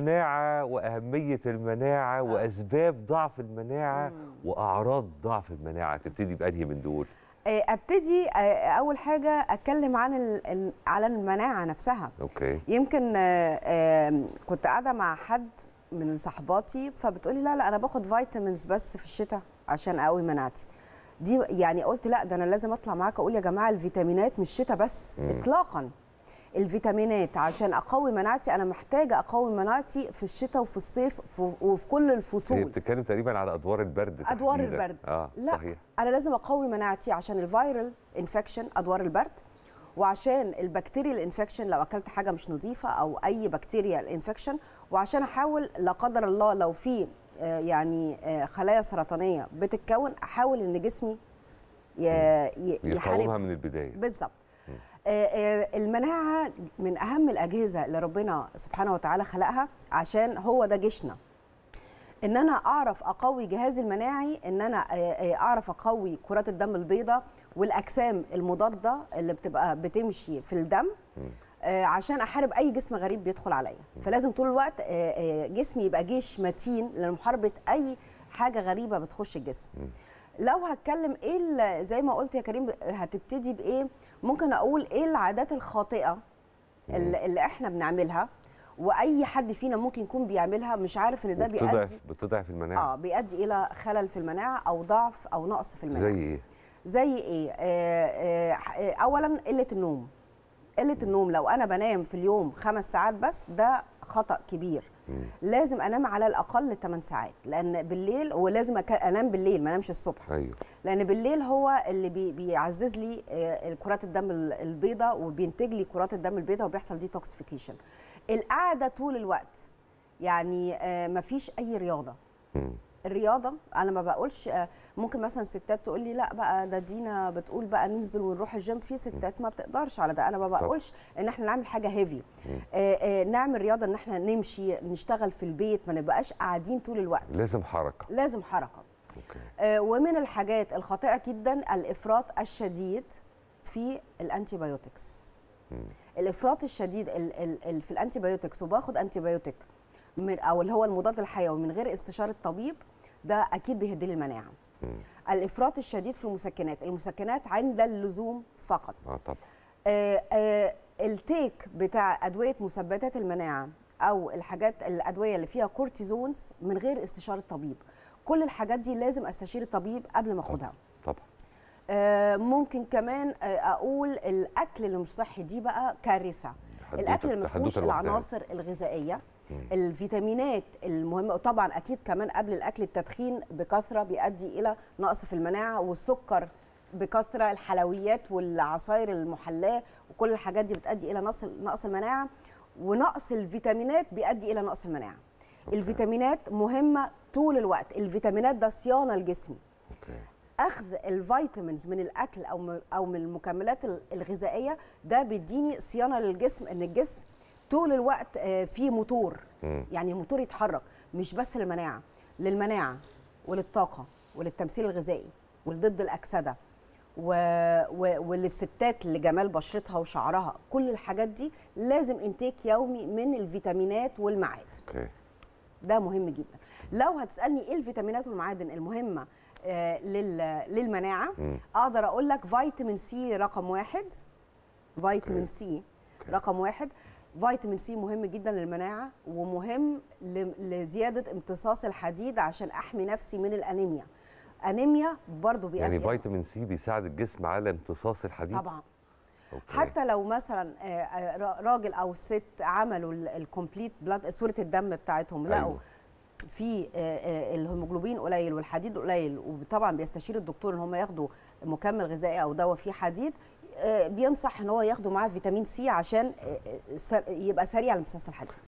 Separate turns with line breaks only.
المناعة وأهمية المناعة وأسباب ضعف المناعة وأعراض ضعف المناعة تبتدي بأنهي من دول؟
آه، ابتدي آه، اول حاجه اتكلم عن ال- ال- على المناعه نفسها
أوكي
يمكن آه، آه، كنت قاعده مع حد من صحباتي فبتقولي لا لا انا باخد فيتامينز بس في الشتاء عشان اقوي مناعتي دي يعني قلت لا ده انا لازم اطلع معاك اقول يا جماعه الفيتامينات مش الشتاء بس
مم.
اطلاقا الفيتامينات عشان اقوي مناعتي انا محتاجه اقوي مناعتي في الشتاء وفي الصيف في- وفي كل
هي
الفصول
بتتكلم تقريبا على أدوار البرد
ادوار
تحديداً.
البرد
آه
لا
صحيح
انا لازم اقوي مناعتي عشان الفيرال انفكشن ادوار البرد وعشان البكتيريا الانفكشن لو اكلت حاجه مش نظيفه او اي بكتيريا الانفكشن وعشان احاول لا قدر الله لو في آه، يعني آه، خلايا سرطانيه بتتكون احاول ان جسمي ي- ي-
يقاومها
يحاربها
من البداية
بالظبط آه، آه، المناعه من اهم الاجهزه اللي ربنا سبحانه وتعالى خلقها عشان هو ده جيشنا ان انا اعرف اقوي جهازي المناعي ان انا آه، آه، اعرف اقوي كرات الدم البيضاء والاجسام المضاده اللي بتبقى بتمشي في الدم آه، عشان احارب اي جسم غريب بيدخل عليا فلازم طول الوقت آه، آه، جسمي يبقى جيش متين لمحاربه اي حاجه غريبه بتخش الجسم لو هتكلم ايه ال- زي ما قلت يا كريم هتبتدي بايه ممكن اقول ايه العادات الخاطئه اللي, اللي احنا بنعملها واي حد فينا ممكن يكون بيعملها مش عارف ان ده بيؤدي
بتضعف بتضعف المناعة
اه بيؤدي الى خلل في المناعه او ضعف او نقص في المناعه
زي إيه؟
زي ايه آه آه اولا قله النوم قله النوم لو انا بنام في اليوم خمس ساعات بس ده خطا كبير
مم.
لازم انام على الاقل 8 ساعات لان بالليل ولازم أك- انام بالليل ما انامش الصبح
أيوه
لان بالليل هو اللي بي بيعزز لي آه، كرات الدم ال- البيضاء وبينتج لي كرات الدم البيضاء وبيحصل ديتوكسيفيكيشن القعده طول الوقت يعني آه، مفيش اي رياضه
مم.
الرياضه انا ما بقولش آه، ممكن مثلا ستات تقول لي لا بقى ده دينا بتقول بقى ننزل ونروح الجيم في ستات ما بتقدرش على ده انا ما بقولش ان احنا نعمل حاجه هيفي نعمل رياضه ان احنا نمشي نشتغل في البيت ما نبقاش قاعدين طول الوقت
لازم حركة
لازم حركه
أوكي
آه، ومن الحاجات الخاطئه جدا الافراط الشديد في الانتيبيوتكس الافراط الشديد ال ال ال في الانتيبيوتكس وباخد انتيبيوتك من او اللي هو المضاد الحيوي من غير استشاره طبيب ده اكيد بيهدي لي المناعه الافراط الشديد في المسكنات المسكنات عند اللزوم فقط
اه طبعا
آه، آه، التيك بتاع ادويه مثبتات المناعه او الحاجات الادويه اللي فيها كورتيزونز من غير استشاره طبيب كل الحاجات دي لازم استشير الطبيب قبل ما اخدها
طبعا
آه، ممكن كمان آه، اقول الاكل اللي مش صحي دي بقى كارثه
حدوتة-
الاكل اللي ما فيهوش
حدوتة لوحدها.
العناصر الغذائيه الفيتامينات المهمه وطبعا اكيد كمان قبل الاكل التدخين بكثره بيؤدي الى نقص في المناعه والسكر بكثره الحلويات والعصاير المحلاه وكل الحاجات دي بتؤدي الى نقص نقص المناعه ونقص الفيتامينات بيؤدي الى نقص المناعه
أوكي.
الفيتامينات مهمه طول الوقت الفيتامينات ده صيانه الجسم
أوكي
اخذ الفيتامينز من الاكل او من او من المكملات ال- الغذائيه ده بيديني صيانه للجسم ان الجسم طول الوقت آه، فيه موتور
مم.
يعني الموتور يتحرك مش بس للمناعه للمناعه وللطاقه وللتمثيل الغذائي ولضد الاكسده و... و... وللستات لجمال بشرتها وشعرها كل الحاجات دي لازم انتاك يومي من الفيتامينات والمعادن
اوكي
ده مهم جدا لو هتسالني ايه الفيتامينات والمعادن المهمه آه، لل- للمناعه
مم.
اقدر اقول لك فيتامين سي رقم واحد فيتامين
أوكي.
سي
أوكي.
رقم واحد فيتامين سي مهم جدا للمناعه ومهم ل- لزياده امتصاص الحديد عشان احمي نفسي من الانيميا انيميا برضو بيؤدي
يعني
إلى-
فيتامين سي بيساعد الجسم على امتصاص الحديد
طبعا
أوكي.
حتى لو مثلا آه، آه، را- راجل او ست عملوا الكومبليت بلاد صوره الدم بتاعتهم لقوا
أيوة.
في آه، آه، الهيموجلوبين قليل والحديد قليل وطبعا بيستشير الدكتور ان هم ياخدوا مكمل غذائي او دواء فيه حديد آه، بينصح ان هو ياخدوا معاه فيتامين سي عشان آه، آه، سر- يبقى سريع لامتصاص الحديد